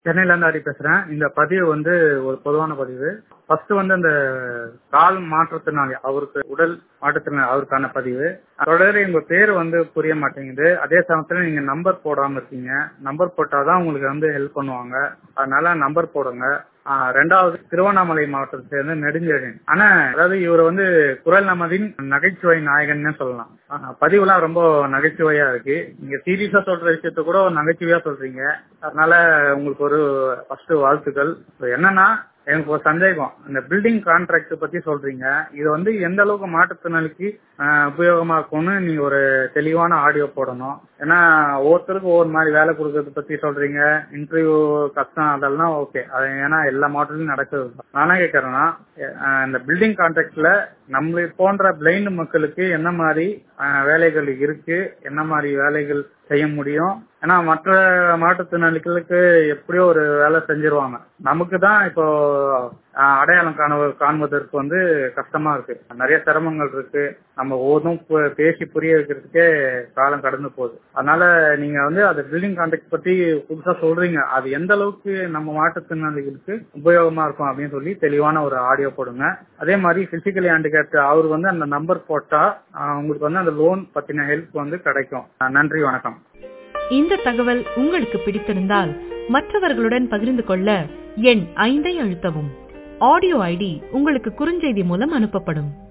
சென்னையில இருந்து அடி பேசுறேன் இந்த பதிவு வந்து ஒரு பொதுவான பதிவு ஃபர்ஸ்ட் வந்து அந்த கால் மாற்றத்தினாலே அவருக்கு உடல் மாற்றத்தினால அவருக்கான பதிவு தொடர் உங்க பேர் வந்து புரிய மாட்டேங்குது அதே சமயத்துல நீங்க நம்பர் போடாம இருக்கீங்க நம்பர் போட்டாதான் உங்களுக்கு வந்து ஹெல்ப் பண்ணுவாங்க அதனால நம்பர் போடுங்க ஆஹ் ரெண்டாவது திருவண்ணாமலை மாவட்டத்தை சேர்ந்த நெடுஞ்செழியன் ஆனா அதாவது இவர் வந்து குரல் நமதின் நகைச்சுவை நாயகன்னு சொல்லலாம் ஆஹ் பதிவுலாம் ரொம்ப நகைச்சுவையா இருக்கு நீங்க சீரியஸா சொல்ற விஷயத்த கூட ஒரு நகைச்சுவையா சொல்றீங்க அதனால உங்களுக்கு ஒரு ஃபர்ஸ்ட் வாழ்த்துக்கள் இப்ப என்னன்னா எனக்கு ஒரு சந்தேகம் இந்த பில்டிங் கான்ட்ராக்ட் பத்தி சொல்றீங்க இது வந்து எந்த அளவுக்கு மாற்றுத்திறனாளிக்கு ஆஹ் உபயோகமா இருக்கும்னு நீங்க ஒரு தெளிவான ஆடியோ போடணும் ஏன்னா ஒவ்வொருத்தருக்கும் ஒவ்வொரு மாதிரி வேலை கொடுக்கறத பத்தி சொல்றீங்க இன்டர்வியூ கஷ்டம் அதெல்லாம் ஓகே அது ஏன்னா எல்லா மாவட்டத்திலும் நடக்குது நானா கேட்கறேன்னா ஆஹ் இந்த பில்டிங் கான்ட்ராக்ட்ல நம்மளை போன்ற பிளைண்ட் மக்களுக்கு என்ன மாதிரி ஆஹ் வேலைகள் இருக்கு என்ன மாதிரி வேலைகள் செய்ய முடியும் ஏன்னா மற்ற மாற்றுத்திறனாளிகளுக்கு எப்படியோ ஒரு வேலை செஞ்சிருவாங்க நமக்கு தான் இப்போ ஆஹ் அடையாளம் காண காண்பதற்கு வந்து கஷ்டமா இருக்கு நிறைய சிரமங்கள் இருக்கு நம்ம ஒவ்வொன்றும் பு- பேசி புரிய வைக்கிறதுக்கே காலம் கடந்து போகுது அதனால நீங்க வந்து அந்த பில்டிங் கான்ட்ராக்ட் பத்தி புதுசா சொல்றீங்க அது எந்த அளவுக்கு நம்ம மாற்றுத்திறனாளிகளுக்கு உபயோகமா இருக்கும் அப்படின்னு சொல்லி தெளிவான ஒரு ஆடியோ போடுங்க அதே மாதிரி பிசிக்கலி ஹேண்டிகேப்ட் அவர் வந்து அந்த நம்பர் போட்டா ஆஹ் உங்களுக்கு வந்து அந்த லோன் பத்தின ஹெல்ப் வந்து கிடைக்கும் ஆஹ் நன்றி வணக்கம் இந்த தகவல் உங்களுக்கு பிடித்திருந்தால் மற்றவர்களுடன் பகிர்ந்து கொள்ள எண் ஐந்தை அழுத்தவும் ஆடியோ ஐடி உங்களுக்கு குறுஞ்செய்தி மூலம் அனுப்பப்படும்